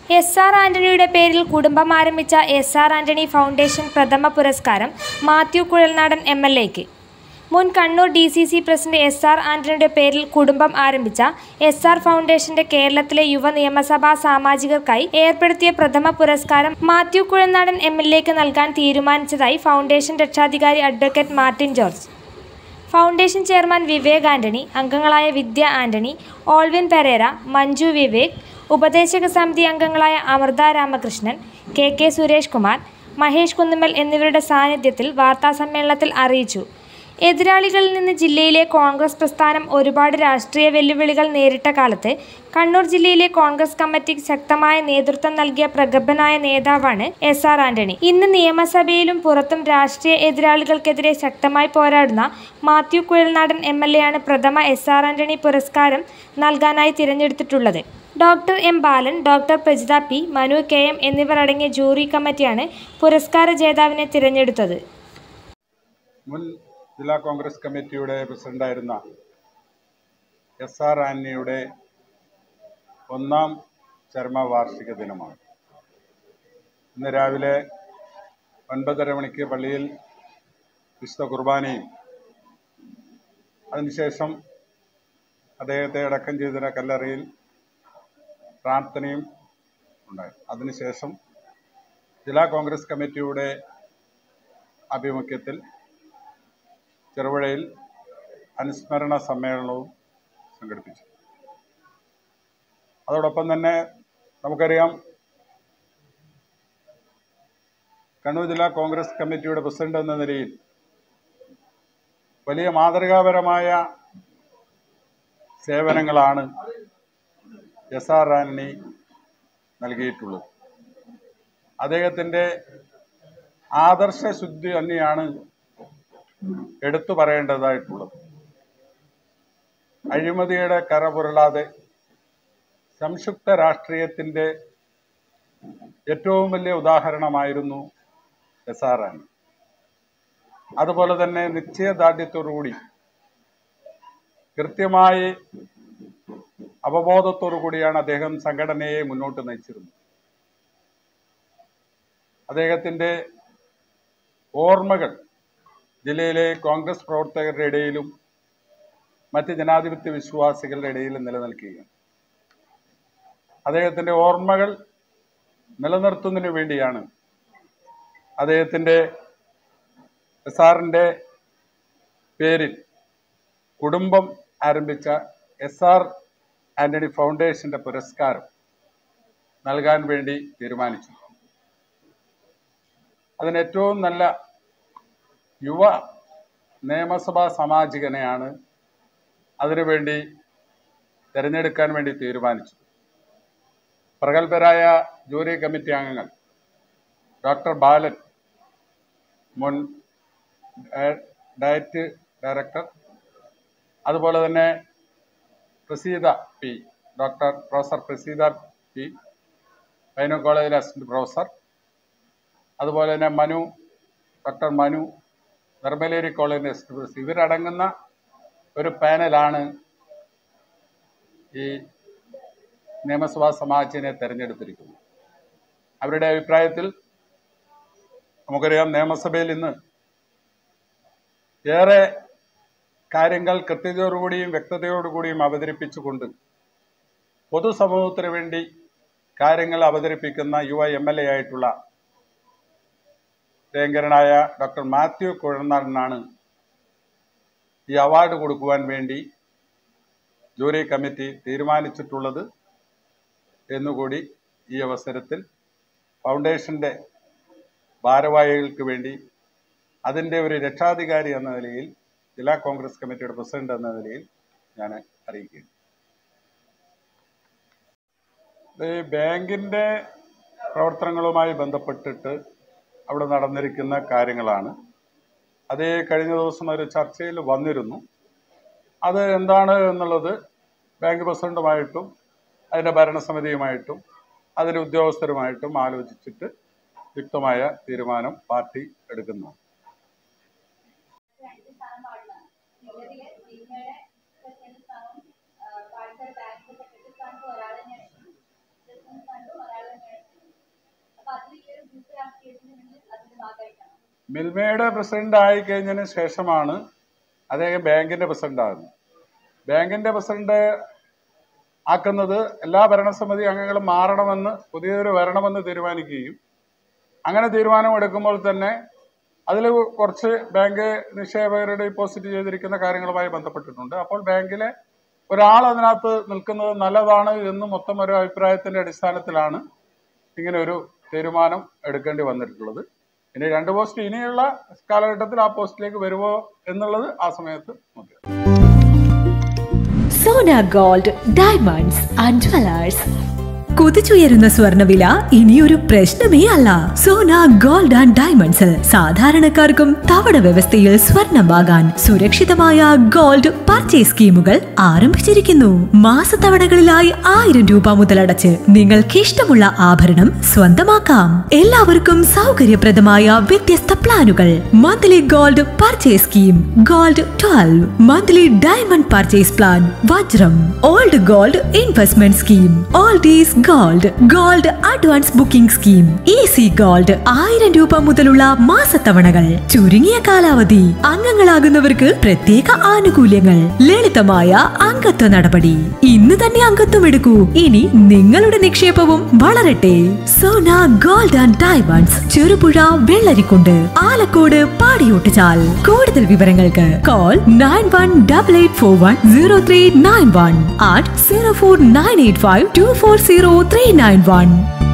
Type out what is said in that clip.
S R ആന്റണിയുടെ പേരിൽ കുടുംബം ആരംഭിച്ച എസ് ആർ ആന്റണി ഫൗണ്ടേഷൻ പ്രഥമ പുരസ്കാരം മാത്യു കുഴൽനാടൻ എം എൽ എക്ക് മുൻ Kannur D C C president S R ആന്റണിയുടെ പേരിൽ കുടുംബം ആരംഭിച്ച എസ് ആർ ഫൗണ്ടേഷന്റെ കേരളത്തിലെ യുവ നിയമസഭാ സാമാജികർക്കായി ഏർപ്പെടുത്തിയ പ്രഥമ പുരസ്കാരം മാത്യു കുഴൽനാടൻ എം എൽ എക്ക് നൽകാൻ തീരുമാനിച്ചതായി ഫൗണ്ടേഷൻ രക്ഷാധികാരി advocate Martin George foundation chairman Vivek Antony അംഗങ്ങളായ വിദ്യ ആന്റണി ഓൾവിൻ പെരേര മഞ്ജു വിവേക് ഉപദേശക സമിതി അംഗങ്ങളായ അമൃത രാമകൃഷ്ണൻ കെ കെ സുരേഷ് കുമാർ മഹേഷ് കുന്നുമ്മൽ എന്നിവരുടെ സാന്നിധ്യത്തിൽ വാർത്താസമ്മേളനത്തിൽ അറിയിച്ചു എതിരാളികളിൽ നിന്ന് ജില്ലയിലെ കോൺഗ്രസ് പ്രസ്ഥാനം ഒരുപാട് രാഷ്ട്രീയ വെല്ലുവിളികൾ നേരിട്ട കാലത്ത് കണ്ണൂർ ജില്ലയിലെ കോൺഗ്രസ് കമ്മിറ്റിക്ക് ശക്തമായ നേതൃത്വം നൽകിയ പ്രഗത്ഭനായ നേതാവാണ് എസ് ആർ ആന്റണി ഇന്ന് നിയമസഭയിലും പുറത്തും രാഷ്ട്രീയ എതിരാളികൾക്കെതിരെ ശക്തമായി പോരാടുന്ന Mathew Kuzhalnadan M L A ആണ് പ്രഥമ എസ് ആർ ആന്റണി പുരസ്കാരം നൽകാനായി തിരഞ്ഞെടുത്തിട്ടുള്ളത് doctor M Balan doctor Prajitha P Manu K M എന്നിവർ അടങ്ങിയ ജൂറി കമ്മിറ്റിയാണ് പുരസ്കാര ജേതാവിനെ തിരഞ്ഞെടുത്തത് മുൻ ജില്ലാ കോൺഗ്രസ് കമ്മിറ്റിയുടെ പ്രസിഡന്റായിരുന്ന എസ് ആർ ആന്റണിയുടെ ഒന്നാം ചരമവാർഷിക ദിനമാണ് ഇന്ന് രാവിലെ ഒൻപതര മണിക്ക് പള്ളിയിൽ വിശുദ്ധ കുർബാനയും അതിനുശേഷം അദ്ദേഹത്തെ അടക്കം ചെയ്ത കല്ലറയിൽ പ്രാർത്ഥനയും ഉണ്ടായി അതിനുശേഷം ജില്ലാ കോൺഗ്രസ് കമ്മിറ്റിയുടെ ആഭിമുഖ്യത്തിൽ ചെറുപുഴയിൽ അനുസ്മരണ സമ്മേളനവും സംഘടിപ്പിച്ചു അതോടൊപ്പം തന്നെ നമുക്കറിയാം കണ്ണൂർ ജില്ലാ കോൺഗ്രസ് കമ്മിറ്റിയുടെ പ്രസിഡന്റ് എന്ന നിലയിൽ വലിയ മാതൃകാപരമായ സേവനങ്ങളാണ് എസ് ആർ ആന്റണി നൽകിയിട്ടുള്ളത് അദ്ദേഹത്തിൻ്റെ ആദർശശുദ്ധി തന്നെയാണ് എടുത്തു പറയേണ്ടതായിട്ടുള്ളത് അഴിമതിയുടെ കരപുരളാതെ സംയുക്ത രാഷ്ട്രീയത്തിൻ്റെ ഏറ്റവും വലിയ ഉദാഹരണമായിരുന്നു എസ് ആർ ആൻ അതുപോലെ തന്നെ നിശ്ചയദാർഢ്യത്തോടുകൂടി കൃത്യമായി അവബോധത്തോടു കൂടിയാണ് അദ്ദേഹം സംഘടനയെ മുന്നോട്ട് നയിച്ചിരുന്നത് അദ്ദേഹത്തിൻ്റെ ഓർമ്മകൾ ജില്ലയിലെ കോൺഗ്രസ് പ്രവർത്തകരുടെ ഇടയിലും മറ്റ് ജനാധിപത്യ വിശ്വാസികളുടെ ഇടയിലും നിലനിൽക്കുകയാണ് അദ്ദേഹത്തിൻ്റെ ഓർമ്മകൾ നിലനിർത്തുന്നതിന് വേണ്ടിയാണ് അദ്ദേഹത്തിൻ്റെ എസ് പേരിൽ കുടുംബം ആരംഭിച്ച എസ് ആർ ആന്റണി ഫൗണ്ടേഷന്റെ പുരസ്കാരം നൽകാൻ വേണ്ടി തീരുമാനിച്ചു അതിന് ഏറ്റവും നല്ല യുവ നിയമസഭാ സാമാജികനെയാണ് അതിനുവേണ്ടി തിരഞ്ഞെടുക്കാൻ വേണ്ടി തീരുമാനിച്ചു പ്രഗത്ഭരായ ജൂറി കമ്മിറ്റി അംഗങ്ങൾ ഡോക്ടർ ബാലൻ മുൻ ഡയ- ഡയറ്റ് ഡയറക്ടർ അതുപോലെ തന്നെ Praseetha P doctor professor Praseetha P പൈനോ കോളേജിലെ അസിസ്റ്റന്റ് പ്രൊഫസർ അതുപോലെ തന്നെ മനു ഡോക്ടർ മനു നിർമ്മലേരി കോളേജിലെ അസിസ്റ്റന്റ് പ്രൊഫസർ ഇവരടങ്ങുന്ന ഒരു പാനലാണ് ഈ നിയമസഭാ സമാജിനെ തെരഞ്ഞെടുത്തിരിക്കുന്നത് അവരുടെ അഭിപ്രായത്തിൽ നമുക്കറിയാം നിയമസഭയിൽ ഇന്ന് ഏറെ കാര്യങ്ങൾ കൃത്യതയോടുകൂടിയും വ്യക്തതയോടുകൂടിയും അവതരിപ്പിച്ചുകൊണ്ട് പൊതുസമൂഹത്തിന് വേണ്ടി കാര്യങ്ങൾ അവതരിപ്പിക്കുന്ന യുവ എം എൽ എ ആയിട്ടുള്ള പ്രിയങ്കരനായ ഡോക്ടർ മാത്യു കുഴനാടനാണ് ഈ അവാർഡ് കൊടുക്കുവാൻ വേണ്ടി ജൂറി കമ്മിറ്റി തീരുമാനിച്ചിട്ടുള്ളത് എന്നുകൂടി ഈ അവസരത്തിൽ ഫൗണ്ടേഷന്റെ ഭാരവാഹികൾക്ക് വേണ്ടി അതിൻ്റെ ഒരു രക്ഷാധികാരി എന്ന നിലയിൽ ജില്ലാ കോൺഗ്രസ് കമ്മിറ്റിയുടെ പ്രസിഡന്റ് എന്ന നിലയിൽ ഞാൻ അറിയിക്കുകയാണ് ഈ ബാങ്കിന്റെ പ്രവർത്തനങ്ങളുമായി ബന്ധപ്പെട്ടിട്ട് അവിടെ നടന്നിരിക്കുന്ന കാര്യങ്ങളാണ് അത് ഈ കഴിഞ്ഞ ദിവസം ഒരു ചർച്ചയിൽ വന്നിരുന്നു അത് എന്താണ് എന്നുള്ളത് ബാങ്ക് പ്രസിഡന്റുമായിട്ടും അതിൻ്റെ ഭരണസമിതിയുമായിട്ടും അതിൻ്റെ ഉദ്യോഗസ്ഥരുമായിട്ടും ആലോചിച്ചിട്ട് യുക്തമായ തീരുമാനം പാർട്ടി എടുക്കുന്നു രണ്ട് സ്ഥാനം പാടുന്നതാണ് നിലവില് നിങ്ങളുടെ പ്രസിഡന്റ് സ്ഥാനവും പാടിച്ച ബാങ്കിന്റെ സെക്രട്ടറി സ്ഥാനത്തും ഒരാൾ തന്നെയാണ് പ്രസിഡന്റ് സ്ഥാനത്തും ഒരാൾ തന്നെയാണ് മാറ്റിവെച്ചതിന് മുന്നിൽ അതിന്റെ ഭാഗമായിട്ടാണ് മിൽമയുടെ പ്രസിഡന്റ് ആയി കഴിഞ്ഞതിന് ശേഷമാണ് അദ്ദേഹം ബാങ്കിന്റെ പ്രസിഡന്റ് ആകുന്നത് ബാങ്കിന്റെ പ്രസിഡന്റ് ആക്കുന്നത് എല്ലാ ഭരണസമിതി അംഗങ്ങളും മാറണമെന്ന് പുതിയൊരു വരണമെന്ന് തീരുമാനിക്കുകയും അങ്ങനെ തീരുമാനമെടുക്കുമ്പോൾ തന്നെ അതിൽ കുറച്ച് ബാങ്ക് നിക്ഷേപകരുടെ ഡിപ്പോസിറ്റ് ചെയ്തിരിക്കുന്ന കാര്യങ്ങളുമായി ബന്ധപ്പെട്ടിട്ടുണ്ട് അപ്പോൾ ബാങ്കിലെ ഒരാൾ അതിനകത്ത് നിൽക്കുന്നത് നല്ലതാണ് എന്ന് മൊത്തം ഒരു അഭിപ്രായത്തിന്റെ അടിസ്ഥാനത്തിലാണ് ഇങ്ങനെ ഒരു തീരുമാനം എടുക്കേണ്ടി വന്നിട്ടുള്ളത് ഇനി രണ്ട് പോസ്റ്റ് ഇനിയുള്ള കാലഘട്ടത്തിൽ ആ പോസ്റ്റിലേക്ക് വരുമോ എന്നുള്ളത് ആ സമയത്ത് നോക്കാം Sona gold diamonds and jewellers കുതിച്ചുയരുന്ന സ്വർണ്ണവില ഇനിയൊരു പ്രശ്നമേ അല്ല സോന ഗോൾഡ് ആൻഡ് ഡയമണ്ട്സിൽ സാധാരണക്കാർക്കും തവണ വ്യവസ്ഥയിൽ സ്വർണം വാങ്ങാൻ സുരക്ഷിതമായ ഗോൾഡ് പർച്ചേസ് സ്കീമുകൾ ആരംഭിച്ചിരിക്കുന്നു മാസത്തവണകളിലായി ആയിരം രൂപ മുതലടച്ച് നിങ്ങൾക്ക് ഇഷ്ടമുള്ള ആഭരണം സ്വന്തമാക്കാം എല്ലാവർക്കും സൗകര്യപ്രദമായ വ്യത്യസ്ത പ്ലാനുകൾ monthly gold purchase scheme gold twelve monthly diamond purchase plan വജ്രം old gold investment scheme oldies gold gold advance booking scheme easy gold ആയിരം രൂപ മുതലുള്ള മാസത്തവണകൾ ചുരുങ്ങിയ കാലാവധി അംഗങ്ങളാകുന്നവർക്ക് പ്രത്യേക ആനുകൂല്യങ്ങൾ ലളിതമായ അംഗത്വ നടപടി ഇന്ന് തന്നെ അംഗത്വം എടുക്കൂ ഇനി നിങ്ങളുടെ നിക്ഷേപവും വളരട്ടെ Sona gold and diamonds Cherupuzha Vellarikundu Alakode Padiyottuchal കൂടുതൽ വിവരങ്ങൾക്ക് call nine one double eight four one zero three nine one eight zero four nine eight five two four zero three nine one